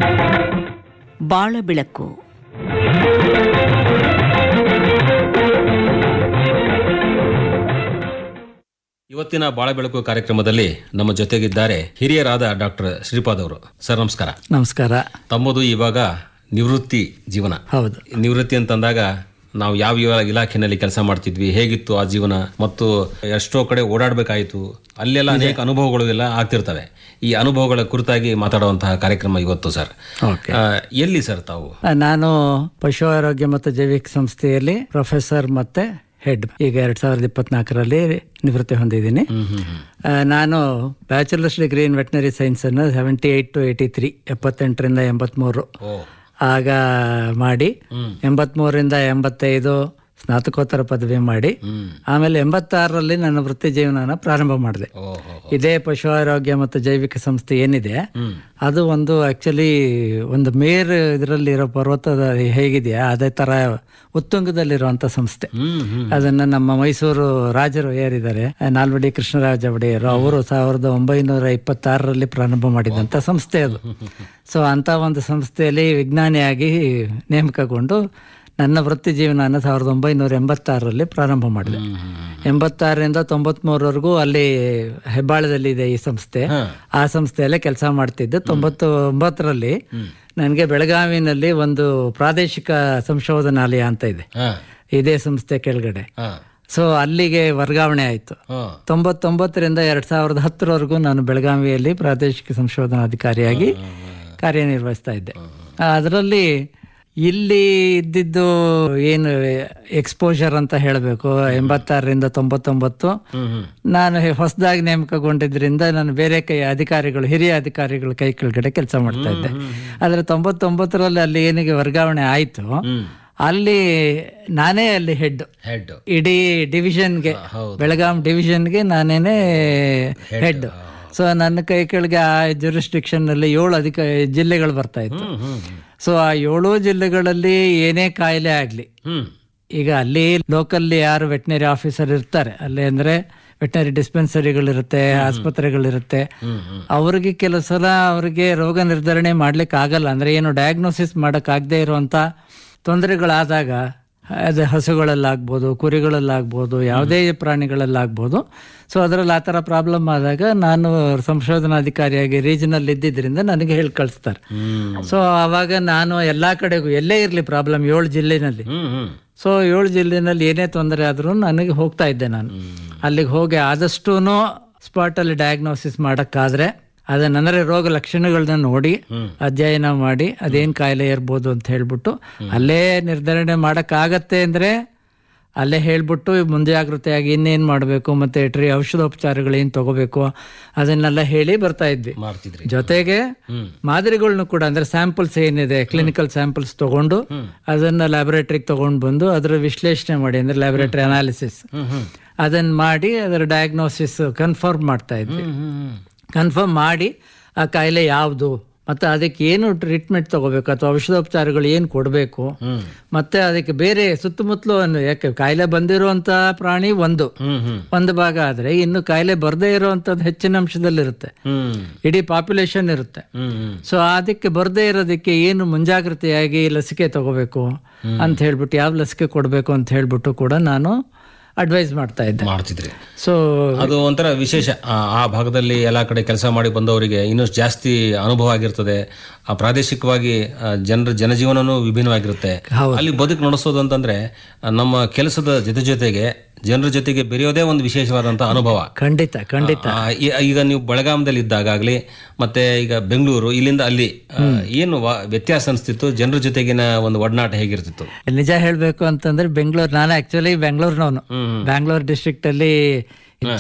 ಬಾಳ ಬೆಳಕು ಇವತ್ತಿನ ಬಾಳ ಬೆಳಕು ಕಾರ್ಯಕ್ರಮದಲ್ಲಿ ನಮ್ಮ ಜೊತೆಗಿದ್ದಾರೆ ಹಿರಿಯರಾದ ಡಾಕ್ಟರ್ ಶ್ರೀಪಾದ್ ಅವರು ಸರ್ ನಮಸ್ಕಾರ ನಮಸ್ಕಾರ ತಮ್ಮದು ಇವಾಗ ನಿವೃತ್ತಿ ಜೀವನ ಹೌದು ನಿವೃತ್ತಿ ಅಂತಂದಾಗ ನಾವು ಯಾವ ಯಾವ ಇಲಾಖೆನಲ್ಲಿ ಕೆಲಸ ಮಾಡ್ತಿದ್ವಿ ಹೇಗಿತ್ತು ಆ ಜೀವನ ಮತ್ತು ಎಷ್ಟೋ ಕಡೆ ಓಡಾಡಬೇಕಾಯಿತು ಅಲ್ಲೆಲ್ಲ ಅನೇಕ ಅನುಭವಗಳು ಎಲ್ಲ ಆಗ್ತಿರ್ತವೆ ಈ ಅನುಭವಗಳ ಕುರಿತಾಗಿ ಮಾತಾಡುವಂತಹ ಕಾರ್ಯಕ್ರಮ ಇವತ್ತು ಸರ್ ಓಕೆ ಆ, ಎಲ್ಲಿ ಸರ್ ತಾವು ಆ, ನಾನು ಪಶು ಆರೋಗ್ಯ ಮತ್ತು ಜೈವಿಕ ಸಂಸ್ಥೆಯಲ್ಲಿ ಪ್ರೊಫೆಸರ್ ಮತ್ತೆ ಹೆಡ್ ಈಗ ಎರಡ್ ಸಾವಿರದ ಇಪ್ಪತ್ನಾಲ್ಕರಲ್ಲಿ ನಿವೃತ್ತಿ ಹೊಂದಿದ್ದೀನಿ ಆ, ನಾನು bachelors degree in veterinary science ಅನ್ನು seventy eight to eighty three ಎಪ್ಪತ್ತೆಂಟರಿಂದ ಎಂಬತ್ಮೂರು ಓ ಆಗ ಮಾಡಿ ಎಂಬತ್ಮೂರರಿಂದ ಎಂಬತ್ತೈದು ಸ್ನಾತಕೋತ್ತರ ಪದವಿ ಮಾಡಿ ಆಮೇಲೆ ಎಂಬತ್ತಾರರಲ್ಲಿ ನನ್ನ ವೃತ್ತಿ ಜೀವನನ ಪ್ರಾರಂಭ ಮಾಡಿದೆ ಓಹೋ ಇದೇ ಪಶು ಆರೋಗ್ಯ ಮತ್ತು ಜೈವಿಕ ಸಂಸ್ಥೆ ಏನಿದೆ ಅದು ಒಂದು ಆಕ್ಚುಲಿ ಒಂದು ಮೇರ್ ಇದರಲ್ಲಿ ಇರೋ ಪರ್ವತದ ಹೇಗಿದೆಯಾ ಅದೇ ತರ ಉತ್ತುಂಗದಲ್ಲಿರುವಂತ ಸಂಸ್ಥೆ ಹ್ಮ್ ಹ್ಮ್ ಅದನ್ನ ನಮ್ಮ ಮೈಸೂರು ರಾಜರು ಏರಿದ್ದಾರೆ ನಾಲ್ವಡಿ ಕೃಷ್ಣರಾಜ ಒಡೆಯರು ಅವರು ಸಾವಿರದ ಒಂಬೈನೂರ ಇಪ್ಪತ್ತಾರರಲ್ಲಿ ಪ್ರಾರಂಭ ಮಾಡಿದಂತ ಸಂಸ್ಥೆ ಅದು ಸೊ ಅಂತ ಒಂದು ಸಂಸ್ಥೆಯಲ್ಲಿ ವಿಜ್ಞಾನಿಯಾಗಿ ನೇಮಕಗೊಂಡು ನನ್ನ ವೃತ್ತಿ ಜೀವನನ ಸಾವಿರದ ಒಂಬೈನೂರ ಎಂಬತ್ತಾರರಲ್ಲಿ ಪ್ರಾರಂಭ ಮಾಡಿದೆ ಎಂಬತ್ತಾರರಿಂದ ತೊಂಬತ್ಮೂರವರೆಗೂ ಅಲ್ಲಿ ಹೆಬ್ಬಾಳದಲ್ಲಿ ಇದೆ ಈ ಸಂಸ್ಥೆ ಆ ಸಂಸ್ಥೆಯಲ್ಲೇ ಕೆಲಸ ಮಾಡ್ತಿದ್ದೆ ತೊಂಬತ್ತು ಒಂಬತ್ತರಲ್ಲಿ ನನಗೆ ಬೆಳಗಾವಿನಲ್ಲಿ ಒಂದು ಪ್ರಾದೇಶಿಕ ಸಂಶೋಧನಾಲಯ ಅಂತ ಇದೆ ಹಾ ಇದೇ ಸಂಸ್ಥೆ ಕೆಳಗಡೆ ಹಾ ಸೊ ಅಲ್ಲಿಗೆ ವರ್ಗಾವಣೆ ಆಯಿತು ಹಾ ತೊಂಬತ್ತೊಂಬತ್ತರಿಂದ ಎರಡ್ ಸಾವಿರದ ಹತ್ತರವರೆಗೂ ನಾನು ಬೆಳಗಾವಿಯಲ್ಲಿ ಪ್ರಾದೇಶಿಕ ಸಂಶೋಧನಾಧಿಕಾರಿಯಾಗಿ ಕಾರ್ಯನಿರ್ವಹಿಸ್ತಾ ಇದ್ದೆ ಅದರಲ್ಲಿ ಇಲ್ಲಿ ಇದ್ದಿದ್ದು ಏನು ಎಕ್ಸ್ಪೋಜರ್ ಅಂತ ಹೇಳಬೇಕು ಎಂಬತ್ತಾರರಿಂದ ತೊಂಬತ್ತೊಂಬತ್ತು ನಾನು ಹೊಸದಾಗಿ ನೇಮಕಗೊಂಡಿದ್ರಿಂದ ನಾನು ಬೇರೆ ಕೈ ಅಧಿಕಾರಿಗಳು ಹಿರಿಯ ಅಧಿಕಾರಿಗಳ ಕೈ ಕೆಳಗಡೆ ಕೆಲಸ ಮಾಡ್ತಾ ಇದ್ದೆ ಆದ್ರೆ ತೊಂಬತ್ತೊಂಬತ್ತರಲ್ಲಿ ಅಲ್ಲಿ ಏನಿಗೆ ವರ್ಗಾವಣೆ ಆಯಿತು ಅಲ್ಲಿ ನಾನೇ ಅಲ್ಲಿ ಹೆಡ್ ಹೆಡ್ ಇಡೀ ಡಿವಿಷನ್ಗೆ ಬೆಳಗಾಂ ಡಿವಿಷನ್ಗೆ ನಾನೇನೆ ಹೆಡ್ ಸೊ ನನ್ನ ಕೈ ಕೆಳಗೆ ಆ jurisdiction ನಲ್ಲಿ ಏಳು ಅಧಿಕ ಜಿಲ್ಲೆಗಳು ಬರ್ತಾ ಇತ್ತು ಸೊ ಆ ಏಳು ಜಿಲ್ಲೆಗಳಲ್ಲಿ ಏನೇ ಕಾಯಿಲೆ ಆಗ್ಲಿ ಹ್ಮ್ ಈಗ ಅಲ್ಲಿ ಲೋಕಲ್ಲಿ ಯಾರು ವೆಟನರಿ ಆಫೀಸರ್ ಇರ್ತಾರೆ ಅಲ್ಲಿ ಅಂದ್ರೆ ವೆಟನರಿ ಡಿಸ್ಪೆನ್ಸರಿಗಳಿರುತ್ತೆ ಆಸ್ಪತ್ರೆಗಳಿರುತ್ತೆ ಅವ್ರಿಗೆ ಕೆಲವು ಸಲ ಅವ್ರಿಗೆ ರೋಗ ನಿರ್ಧರಣೆ ಮಾಡ್ಲಿಕ್ಕೆ ಆಗಲ್ಲ ಅಂದ್ರೆ ಏನು ಡಯಾಗ್ನೋಸಿಸ್ ಮಾಡಕ್ ಆಗದೆ ಇರುವಂತ ತೊಂದರೆಗಳಾದಾಗ ಅದು ಹಸುಗಳಲ್ಲಾಗ್ಬೋದು ಕುರಿಗಳಲ್ಲಾಗ್ಬೋದು ಯಾವುದೇ ಪ್ರಾಣಿಗಳಲ್ಲಾಗ್ಬೋದು ಸೊ ಅದರಲ್ಲಿ ಆ ಥರ ಪ್ರಾಬ್ಲಮ್ ಆದಾಗ ನಾನು ಸಂಶೋಧನಾಧಿಕಾರಿಯಾಗಿ ರೀಜನಲ್ ಇದ್ದಿದ್ರಿಂದ ನನಗೆ ಹೇಳಿ ಕಳಿಸ್ತಾರೆ ಸೊ ಆವಾಗ ನಾನು ಎಲ್ಲಾ ಕಡೆಗೂ ಎಲ್ಲೇ ಇರಲಿ ಪ್ರಾಬ್ಲಮ್ ಏಳು ಜಿಲ್ಲೆನಲ್ಲಿ ಹ್ಮ್ ಹ್ಮ್ ಸೊ ಏಳು ಜಿಲ್ಲೆನಲ್ಲಿ ಏನೇ ತೊಂದರೆ ಆದ್ರೂ ನನಗೆ ಹೋಗ್ತಾ ಇದ್ದೆ ನಾನು ಅಲ್ಲಿಗೆ ಹೋಗಿ ಆದಷ್ಟು ಸ್ಪಾಟಲ್ಲಿ ಡಯಾಗ್ನೋಸಿಸ್ ಮಾಡೋಕ್ಕಾದ್ರೆ ಅದನ್ನ ಅಂದ್ರೆ ರೋಗ ಲಕ್ಷಣಗಳನ್ನ ನೋಡಿ ಅಧ್ಯಯನ ಮಾಡಿ ಅದೇನ್ ಕಾಯಿಲೆ ಇರ್ಬೋದು ಅಂತ ಹೇಳ್ಬಿಟ್ಟು ಅಲ್ಲೇ ನಿರ್ಧರಣೆ ಮಾಡಕ್ಕಾಗತ್ತೆ ಅಂದ್ರೆ ಅಲ್ಲೇ ಹೇಳ್ಬಿಟ್ಟು ಮುಂಜಾಗ್ರತೆಯಾಗಿ ಇನ್ನೇನ್ ಮಾಡಬೇಕು ಮತ್ತೆ ಟ್ರೀ ಔಷಧೋಪಚಾರಗಳು ಏನ್ ತಗೋಬೇಕು ಅದನ್ನೆಲ್ಲ ಹೇಳಿ ಬರ್ತಾ ಇದ್ವಿ ಮಾಡ್ತಿದ್ರಿ ಜೊತೆಗೆ ಮಾದರಿಗಳನ್ನ ಕೂಡ ಅಂದ್ರೆ ಸ್ಯಾಂಪಲ್ಸ್ ಏನಿದೆ ಕ್ಲಿನಿಕಲ್ ಸ್ಯಾಂಪಲ್ಸ್ ತಗೊಂಡು ಅದನ್ನ ಲ್ಯಾಬೊರೇಟರಿಗೆ ತಗೊಂಡು ಬಂದು ಅದರ ವಿಶ್ಲೇಷಣೆ ಮಾಡಿ ಅಂದ್ರೆ ಲ್ಯಾಬೊರೇಟರಿ ಅನಾಲಿಸಿಸ್ ಅದನ್ನ ಮಾಡಿ ಅದರ ಡಯಾಗ್ನೋಸಿಸ್ ಕನ್ಫರ್ಮ್ ಮಾಡ್ತಾ ಇದ್ವಿ ಕನ್ಫರ್ಮ್ ಮಾಡಿ ಆ ಕಾಯಿಲೆ ಯಾವುದು ಮತ್ತೆ ಅದಕ್ಕೆ ಏನು ಟ್ರೀಟ್ಮೆಂಟ್ ತಗೋಬೇಕು ಅಥವಾ ಔಷಧೋಪಚಾರಗಳು ಏನು ಕೊಡಬೇಕು ಮತ್ತೆ ಅದಕ್ಕೆ ಬೇರೆ ಸುತ್ತಮುತ್ತಲು ಅನ್ನು- ಯಾಕೆ ಕಾಯಿಲೆ ಬಂದಿರುವಂತ ಪ್ರಾಣಿ ಒಂದು ಹ್ಮ್ ಹ್ಮ್ ಒಂದು ಭಾಗ ಆದ್ರೆ ಇನ್ನು ಕಾಯಿಲೆ ಬರದೇ ಇರುವಂತದ್ದು ಹೆಚ್ಚಿನ ಅಂಶದಲ್ಲಿರುತ್ತೆ ಹ್ಮ್ ಇಡೀ ಪಾಪ್ಯುಲೇಷನ್ ಇರುತ್ತೆ ಹ್ಮ್ ಹ್ಮ್ ಸೊ ಅದಕ್ಕೆ ಬರದೇ ಇರೋದಕ್ಕೆ ಏನು ಮುಂಜಾಗ್ರತೆಯಾಗಿ ಲಸಿಕೆ ತಗೋಬೇಕು ಅಂತ ಹೇಳ್ಬಿಟ್ಟು ಯಾವ ಲಸಿಕೆ ಕೊಡಬೇಕು ಅಂತ ಹೇಳ್ಬಿಟ್ಟು ಕೂಡ ನಾನು ಅಡ್ವೈಸ್ ಮಾಡ್ತಾ ಇದ್ದೆ ಮಾಡ್ತಿದ್ರಿ ಸೊ ಅದು ಒಂಥರ ವಿಶೇಷ ಆ ಆ ಭಾಗದಲ್ಲಿ ಎಲ್ಲಾ ಕಡೆ ಕೆಲಸ ಮಾಡಿ ಬಂದವರಿಗೆ ಇನ್ನಷ್ಟು ಜಾಸ್ತಿ ಅನುಭವ ಆಗಿರ್ತದೆ ಆ ಪ್ರಾದೇಶಿಕವಾಗಿ ಆ, ಜನರ ಜನಜೀವನನೂ ವಿಭಿನ್ನವಾಗಿರುತ್ತೆ ಅಲ್ಲಿ ಬದುಕು ನಡೆಸೋದು ಅಂತಂದ್ರೆ ಆ, ನಮ್ಮ ಕೆಲಸದ ಜೊತೆ ಜೊತೆಗೆ ಜನರ ಜೊತೆಗೆ ಬೆರೆಯೋದೇ ಒಂದು ವಿಶೇಷವಾದಂತ ಅನುಭವ ಖಂಡಿತ ಖಂಡಿತ ಆ, ಈ- ಈಗ ನೀವು ಬೆಳಗಾಮದಲ್ಲಿ ಇದ್ದಾಗಲಿ ಮತ್ತೆ ಈಗ ಬೆಂಗಳೂರು ಇಲ್ಲಿಂದ ಅಲ್ಲಿ ಆ, ಏನು ವ- ವ್ಯತ್ಯಾಸ ಅನಿಸ್ತಿತ್ತು ಜನರ ಜೊತೆಗಿನ ಒಂದು ಒಡನಾಟ ಹೇಗಿರ್ತಿತ್ತು ನಿಜ ಹೇಳ್ಬೇಕು ಅಂತಂದ್ರೆ ಬೆಂಗಳೂರು ನಾನು ಆಕ್ಚುಲಿ ಬೆಂಗಳೂರಿನವನು ಬ್ಯಾಂಗ್ಳೂರ್ ಡಿಸ್ಟ್ರಿಕ್ಟ್ ಅಲ್ಲಿ